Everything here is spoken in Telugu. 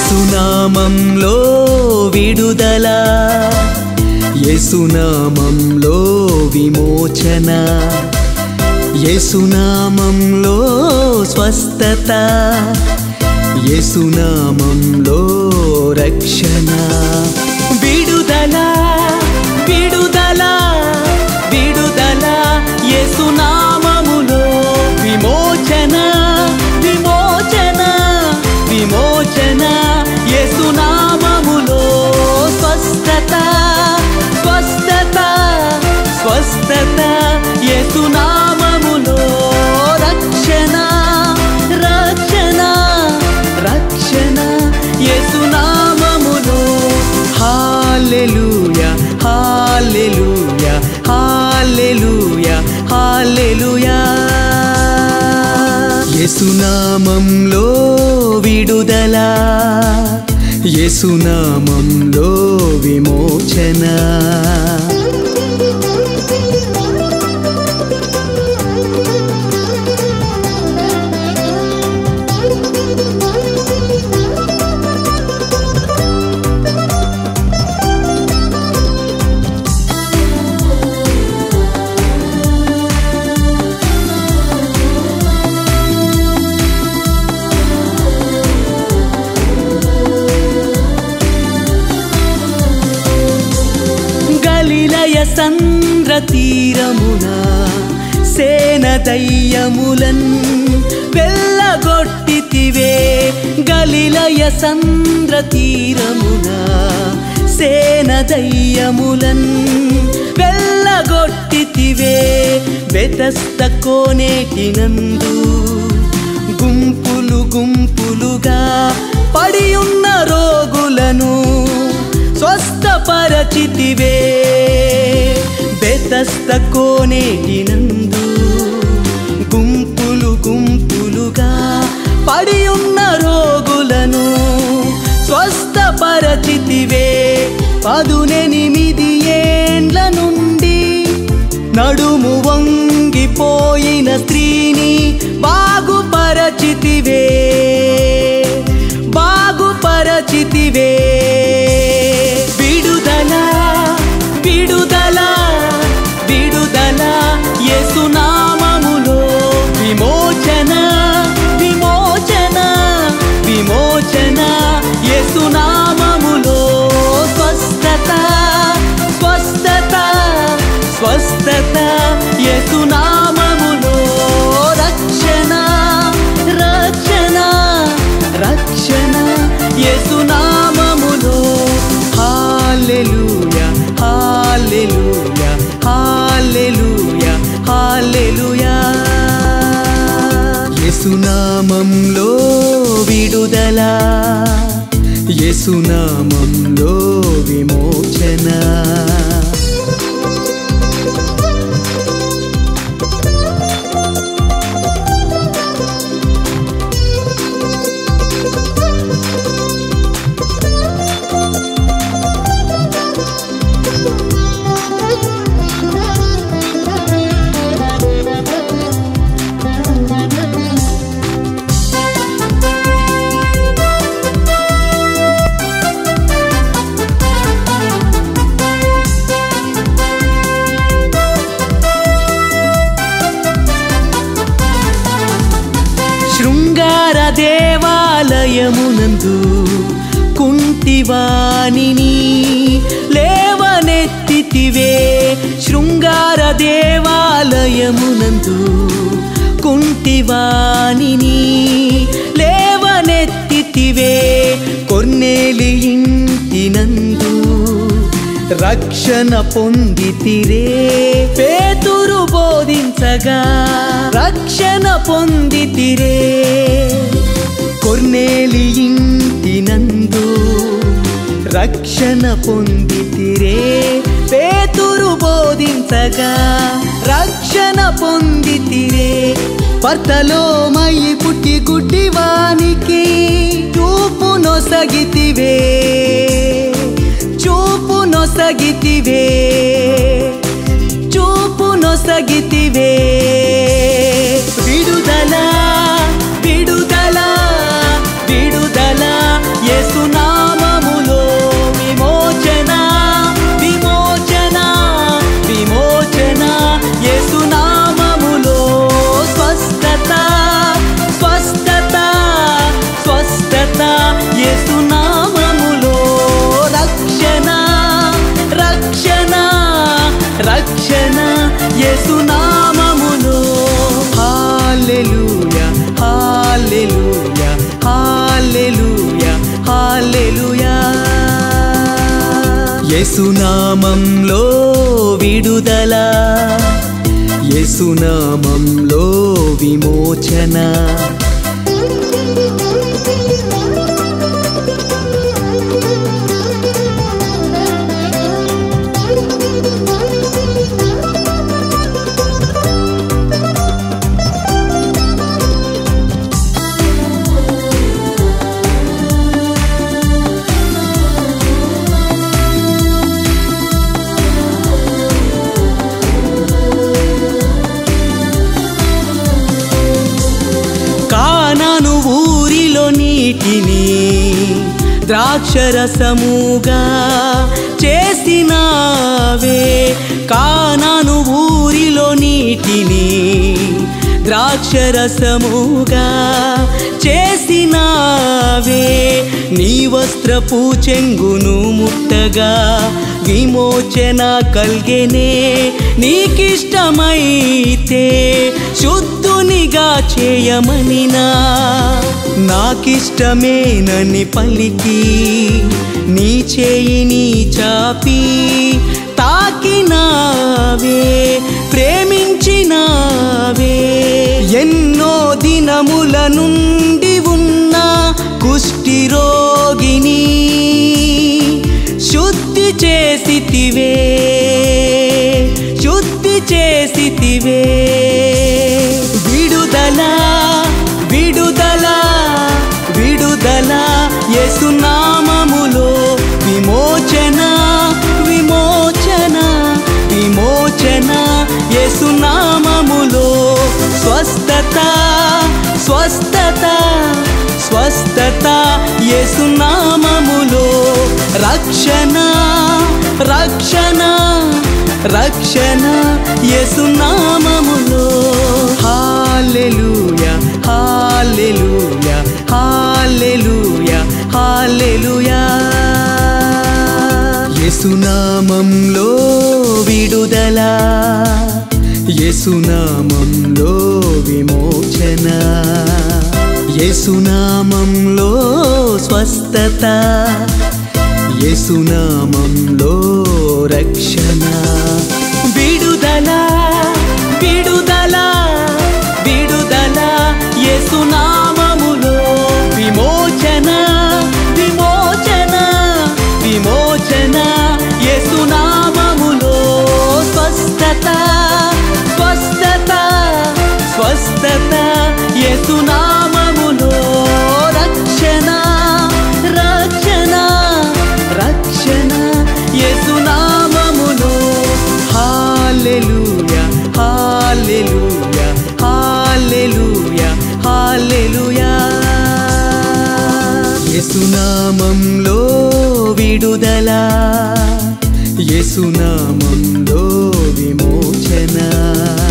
యేసునామంలో విడుదల యేసునామంలో విమోచన యేసునామంలో స్వస్థత యేసునామంలో రక్షణ విడుదల విడుదల విడుదల యేసునామములో విమోచన విమోచన విమోచన యేసునామములో స్వస్థత స్వస్థత స్వస్థత యేసునామములో రక్షణ రక్షణ రక్షణ యేసునామములో హాలెలూయా హాలెలూయా హాలెలూయా హాలెలూయా యేసునామంలో విడుదల యేసునామంలో విమోచన గలిలయ సంద్ర తీరమున సేన దయ్యములన్ వెళ్ళగొట్టితివే గలిలయ సంద్ర తీరమున సేన దయ్యములన్ వెళ్ళగొట్టితివే బెతస్త కోనేటినందు గుంపులు గుంపులుగా పడి ఉన్న రోగులను స్వస్థపరచితివే బెతస్త కోనేటినందు గుంపులు గుంపులుగా పడి ఉన్న రోగులను స్వస్థపరచితివే పదునెనిమిది ఏండ్ల నుండి నడుము వంగిపోయిన స్త్రీని బాగుపరచితివే బాగుపరచితివే విడుదల విడుదల విడుదల యేసునామములో విమోచన విమోచన విమోచన యేసునామములో స్వస్థత స్వస్థత స్వస్థత యేసునామములో రక్షణ రక్షణ రక్షణ యేసునామములో హాలెలూయా హాలెలూయా హాలెలూయా హాలెలూయా యేసునామంలో విడుదల యేసునామంలో విమోచన శృంగార దేవాలయమునందు కుంటివాణిని లేవనెత్తితివే శృంగార దేవాలయమునందు కుంటివాణిని లేవనెత్తితివే కొన్నేలి ఇంటినందు రక్షణ పొందితిరే పేతురు బోధించగా రక్షణ పొందితిరే కొన్నేలి ఇంటినందు రక్షణ పొందితిరే పేతురు బోధించగా రక్షణ పొందితిరే భర్తలో మై పుట్టి గుడ్డివానికి చూపు నొసగితివే చూపు నొసగితివే చూపు నొసగితివే విడుదల విడుదల విడుదల యేసు యేసునామములో హాలెలూయా హాలెలూయా హాలెలూయా హాలెలూయా యేసునామంలో విడుదల యేసునామంలో విమోచన కానాను ఊరిలో నీటిని ద్రాక్షరసముగా చేసినావే కానాను ఊరిలో నీటిని ద్రాక్షరసముగా చేసినావే నీ వస్త్రపు చెంగును ముట్టగా విమోచన కల్గెనే నీకిష్టమైతే శుద్ధునిగా చేయమనినా నాకిష్టమేనని పలికి నీ చేయిని చాపి తాకినావే ప్రేమించినావే ఎన్నో దినముల నుండి ఉన్న కుష్ఠిరోగిని శుద్ధి చేసితివే శుద్ధి చేసితివే విడుదల విడుదల విడుదల యేసునామములో విమోచన విమోచన విమోచన యేసునామములో స్వస్థత స్వస్థత స్వస్థత యేసునామములో రక్షణ రక్షణ రక్షణ యేసునామములో హాలెలూయా హాలెలూయా హాలెలూయా హాలెలూయా యేసునామంలో విడుదల యేసునామంలో విమోచన యేసునామంలో స్వస్థత యేసునామంలో రక్షణ విడుదల విడుదల విడుదల యేసునామములో విమోచన విమోచన విమోచన యేసునామములో స్వస్థత స్వస్థత స్వస్థత యేసునామములో రక్షణ రక్షణ రక్షణ యేసునామములో హాలెలూయా హాలెలూయా హాలెలూయా హాలెలూయా యేసునామంలో విడుదల యేసునామంలో విమోచన